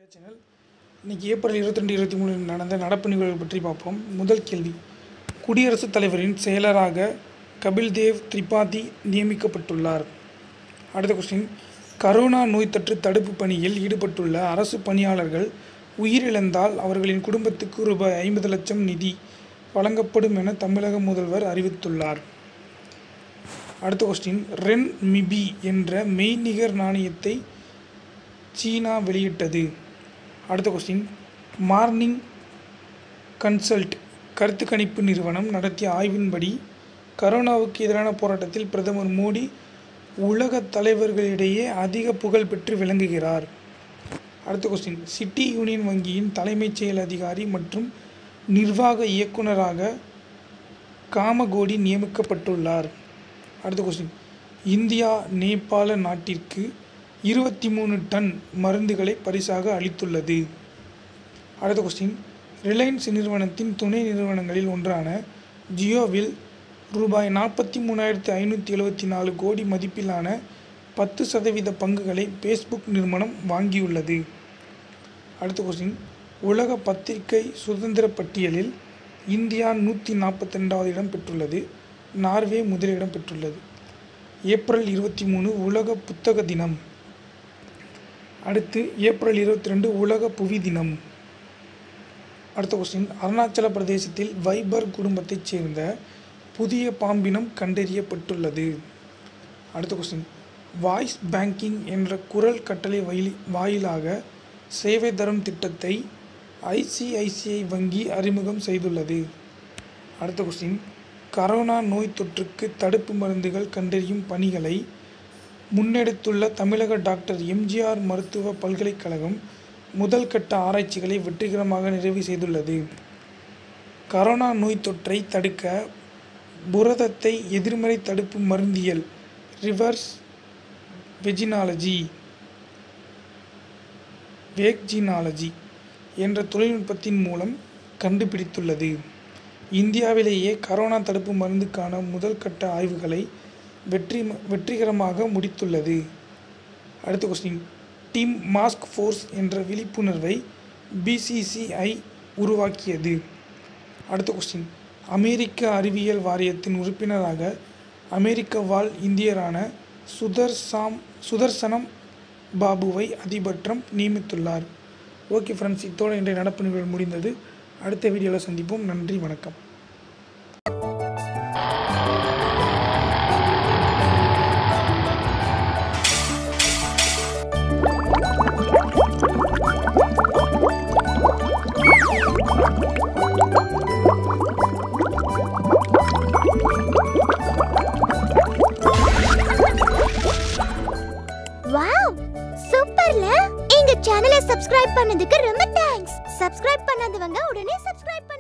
channel இன்னைக்கு April இருபத்தி ரெண்டு இருபத்தி மூணு நடந்த நடப்பு நிகழ்வுகள் பற்றி பார்ப்போம் முதல் கேள்வி குடியரசுத் தலைவரின் செயலராக கபில் தேவ் திரிபாதி நியமிக்கப்பட்டுள்ளார் அடுத்த கொஸ்டின் கரோனா நோய் தொற்று தடுப்பு பணியில் ஈடுபட்டுள்ள அரசு பணியாளர்கள் உயிரிழந்தால் அவர்களின் குடும்பத்துக்கு ரூபாய் ஐம்பது லட்சம் நிதி வழங்கப்படும் என தமிழக முதல்வர் அறிவித்துள்ளார் அடுத்த கொஸ்டின் ரென் மிபி என்ற மெய்நிகர் நாணயத்தை சீனா வெளியிட்டது அடுத்த கொஸ்டின் மார்னிங் கன்சல்ட் கருத்து கணிப்பு நிறுவனம் நடத்திய ஆய்வின்படி கரோனாவுக்கு எதிரான போராட்டத்தில் பிரதமர் மோடி உலக தலைவர்களிடையே அதிக புகழ் பெற்று விளங்குகிறார் அடுத்த கொஸ்டின் சிட்டி யூனியன் வங்கியின் தலைமைச் செயல் அதிகாரி மற்றும் நிர்வாக இயக்குனராக காமகோடி நியமிக்கப்பட்டுள்ளார் அடுத்த கொஸ்டின் இந்தியா நேபாள நாட்டிற்கு இருபத்தி மூணு டன் மருந்துகளை பரிசாக அளித்துள்ளது அடுத்த கொஸ்டின் ரிலையன்ஸ் நிறுவனத்தின் துணை நிறுவனங்களில் ஒன்றான ஜியோவில் ரூபாய் நாற்பத்தி மூணாயிரத்தி ஐநூற்றி எழுபத்தி நாலு கோடி மதிப்பிலான பத்து சதவீத பங்குகளை ஃபேஸ்புக் நிறுவனம் வாங்கியுள்ளது அடுத்த கொஸ்டின் உலக பத்திரிகை சுதந்திர பட்டியலில் இந்தியா நூற்றி நாற்பத்தி ரெண்டாவது இடம் பெற்றுள்ளது நார்வே முதலிடம் பெற்றுள்ளது ஏப்ரல் இருபத்தி மூணு உலக புத்தக தினம் அடுத்து ஏப்ரல் இருபத்தி ரெண்டு உலக புவி தினம் அடுத்த கொஸ்டின் அருணாச்சல பிரதேசத்தில் வைபர் குடும்பத்தைச் சேர்ந்த புதிய பாம்பினம் கண்டறியப்பட்டுள்ளது அடுத்த கொஸ்டின் வாய்ஸ் பேங்கிங் என்ற குரல் கட்டளை வயி வாயிலாக சேவை தரும் திட்டத்தை ஐசிஐசிஐ வங்கி அறிமுகம் செய்துள்ளது அடுத்த கொஸ்டின் கரோனா நோய் தொற்றுக்கு தடுப்பு மருந்துகள் கண்டறியும் பணிகளை முன்னெடுத்துள்ள தமிழக டாக்டர் எம்ஜிஆர் மருத்துவ பல்கலைக்கழகம் முதல் கட்ட ஆராய்ச்சிகளை வெற்றிகரமாக நிறைவு செய்துள்ளது கரோனா நோய் தொற்றை தடுக்க புரதத்தை எதிர்மறை தடுப்பு மருந்தியல் ரிவர்ஸ் வெஜினாலஜி வேக்ஜினாலஜி என்ற தொழில்நுட்பத்தின் மூலம் கண்டுபிடித்துள்ளது இந்தியாவிலேயே கரோனா தடுப்பு மருந்துக்கான முதல் கட்ட ஆய்வுகளை வெற்றி வெற்றிகரமாக முடித்துள்ளது அடுத்த கொஸ்டின் டீம் மாஸ்க் ஃபோர்ஸ் என்ற விழிப்புணர்வை பிசிசிஐ உருவாக்கியது அடுத்த கொஸ்டின் அமெரிக்க அறிவியல் வாரியத்தின் உறுப்பினராக அமெரிக்க வாழ் இந்தியரான சுதர்சாம் சுதர்சனம் பாபுவை அதிபர் ட்ரம்ப் நியமித்துள்ளார் ஓகே ஃப்ரெண்ட்ஸ் இத்தோடு இன்றைய நடப்பு நிகழ்வு முடிந்தது அடுத்த வீடியோவில் சந்திப்போம் நன்றி வணக்கம் வாவ் சூப்பர்ல எங்க சேனலை சப்ஸ்கிரைப் பண்ணதுக்கு ரொம்ப தேங்க்ஸ் சப்ஸ்கிரைப் பண்ணாதவங்க உடனே சப்ஸ்கிரைப்